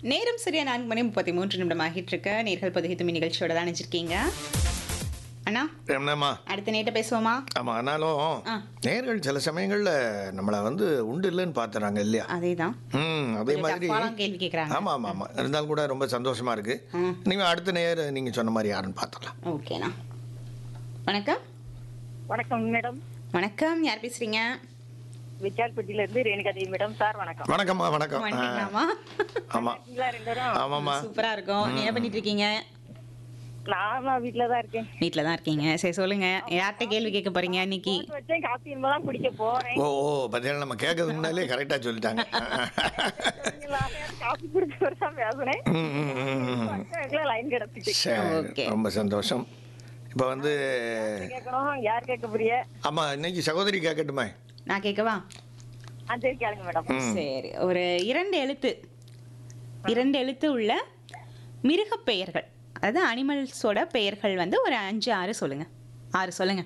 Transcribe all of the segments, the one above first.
நேரம் சரியா நான்கு மணி முப்பத்தி மூன்று நிமிடம் ஆகிட்டு இருக்க நேர்கள் பொதுகை துமி நிகழ்ச்சியோட தான் நினைச்சிருக்கீங்க அண்ணா என்னம்மா அடுத்த நேட்ட பேசுவோமா ஆமாம் ஆனாலும் ஆ. நேர்கள் சில சமயங்களில் நம்மளை வந்து உண்டு இல்லைன்னு பார்த்துறாங்க இல்லையா அதே தான் ம் அதே மாதிரி டஃப்பாலாம் கேள்வி கேட்குறாங்க ஆமாம் ஆமாம் ஆமாம் இருந்தாலும் கூட ரொம்ப சந்தோஷமா இருக்கு ம். நீங்கள் அடுத்த நேர் நீங்கள் சொன்ன மாதிரி யாருன்னு பார்த்துக்கலாம் ஓகேண்ணா வணக்கம் வணக்கம் மேடம் வணக்கம் யார் பேசுறீங்க விசால்பட்டியில இருந்து ரேணுகா தேவி மேடம் சார் வணக்கம் வணக்கம்மா வணக்கம் ஆ, வணக்கங்களாமா ஆமாம் இருக்கீங்களா ரெண்டு பேரும் ஆமாம்மா சூப்பரா இருக்கும் நீங்க என்ன பண்ணிட்டு இருக்கீங்க நான் வீட்டுல தான் இருக்கேன் வீட்ல தான் இருக்கீங்க சரி சொல்லுங்க யார்கிட்ட கேள்வி கேட்க போறீங்க இன்னைக்கு போட்டு வச்சேன் காப்பி இனிமேதான் குடிக்க போறேன் ஓ ஓ பார்த்தீங்கன்னா நம்ம கேட்கறதுக்கு முன்னாலே கரெக்டாக சொல்லிட்டாங்க நீங்களா? காப்பி குடிச்சு தான் பேசுனேன் ம், ம், ம், ம். லைன் கிடச்சிட்டு சரி Okay. ரொம்ப சந்தோஷம் இப்போ வந்து கேட்கணும் யார் கேட்க புரிய ஆமாம் இன்னைக்கு சகோதரி கேட்கட்டுமே நான் கேட்கவா ஆ சரி கேளுங்க மேடம் ம் சரி ஒரு இரண்டு எழுத்து இரண்டு எழுத்து உள்ள மிருகப் பெயர்கள் அதாவது அனிமல்ஸோட பெயர்கள் வந்து ஒரு அஞ்சு ஆறு சொல்லுங்க ஆறு சொல்லுங்க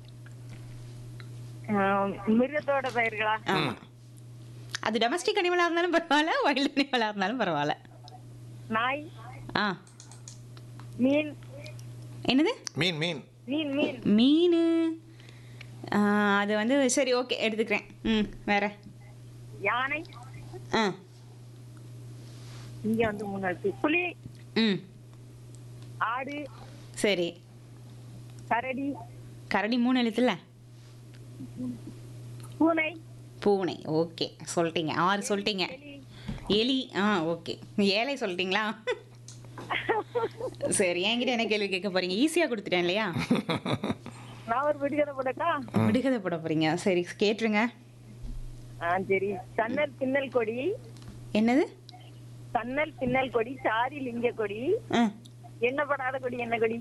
ஆஹ், மிருகத்தோட பெயர்களா ஆமா அது டொமஸ்டிக் அனிமலாக இருந்தாலும் பரவாயில்ல வைல்டு அனிமலாக இருந்தாலும் பரவாயில்ல நாய் ஆ மீன் என்னது மீன் மீன் மீன் மீன் மீன் அது வந்து சரி ஓகே எடுத்துக்கிறேன் ம் வேற யானை ஆ இங்க வந்து மூணு எழுத்து புலி ம் ஆடு சரி கரடி கரடி மூணு எழுத்துல பூனை பூனை ஓகே சொல்லிட்டீங்க ஆறு சொல்லிட்டீங்க எலி ஆ ஓகே ஏழை சொல்லிட்டீங்களா சரி என்கிட்ட என்ன கேள்வி கேட்க போறீங்க ஈஸியாக கொடுத்துட்டேன் இல்லையா நான் ஒரு விடுகதை போடட்டா விடுகதை போட போறீங்க சரி கேட்டுருங்க ஆ சரி சன்னல் பின்னல் கொடி என்னது சன்னல் பின்னல் கொடி சாரி லிங்க கொடி ஆ எண்ணப்படாத கொடி என்ன கொடி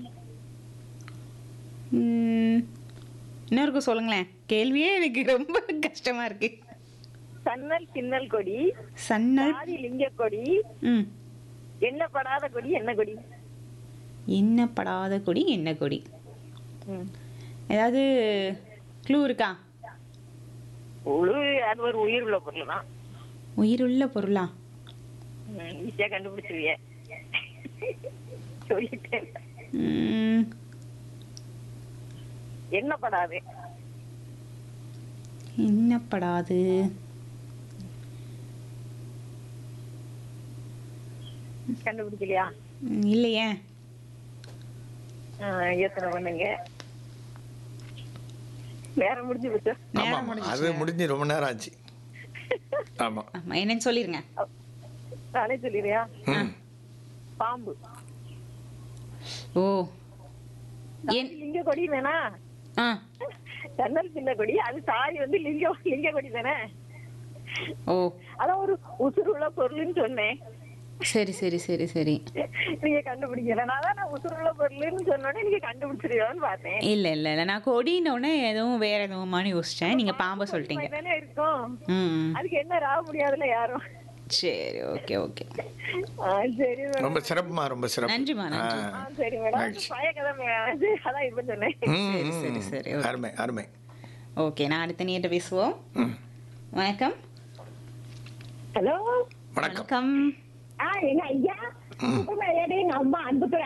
ம், இன்னொருக்கு சொல்லுங்களேன் கேள்வியே எனக்கு ரொம்ப கஷ்டமா இருக்கு சன்னல் பின்னல் கொடி சன்னல் சாரி லிங்க கொடி ம் எண்ணப்படாத கொடி என்ன கொடி எண்ணப்படாத கொடி என்ன கொடி ம். ஏதாவது க்ளூ இருக்கா உழு அது ஒரு உயிர் உள்ள பொருள் தான் உயிருள்ள பொருளா ஈஸியா கண்டுபிடிச்சிருவிய சொல்லிட்டேன் ம், எண்ணப்படாது எண்ணப்படாது கண்டுபிடிக்கலையா ம், இல்லையே ஆ, யோசனை பண்ணுங்க நேரம் முடிஞ்சு போச்சு ஆமாம் ஆமாம் அது முடிஞ்சு ரொம்ப நேரம் ஆச்சு ஆமாம் ஆமா என்னன்னு சொல்லிருங்க நானே சொல்லிடுறியா ம் பாம்பு ஓ என் லிங்க கொடி வேணா ஆ சன்னல் பின்ன கொடி அது சாரி வந்து லிங்க லிங்க கொடி தானே ஓ அதான் ஒரு உசுருள்ள பொருள்னு சொன்னேன் சரி சரி சரி சரி நீங்க கண்டுபிடிக்கல நான் தான் நான் உசுருள்ள பொருள்னு சொன்னோடனே நீங்க கண்டுபிடிச்சிருக்கோன்னு பார்த்தேன் இல்ல இல்ல இல்ல நான் கொடினோடனே எதுவும் வேற எதுவுமான்னு யோசிச்சேன் நீங்க பாம்பை சொல்லிட்டீங்க தானே இருக்கும் ம் அதுக்கு என்ன ராக முடியாதுல யாரும் சரி ஓகே ஓகே ஆ, சரி மேடம் ரொம்ப சிறப்புமா ரொம்ப சிறப்பு நன்றிம்மா, நன்றி. ஆ. ஆ, சரி மேடம் மகிழ்ச்சி. பயக்கதை அதான் இது சொன்னேன் ம், சரி, ம், சரி, ம். சரி, ஓகே. அருமை அருமை ஓகே நான் அடுத்த நீட்ட பேசுவோம் ம். வணக்கம் ஹலோ வணக்கம் வணக்கம் ஆ எங்க ஐயா எங்க அம்மா அன்புத்துறை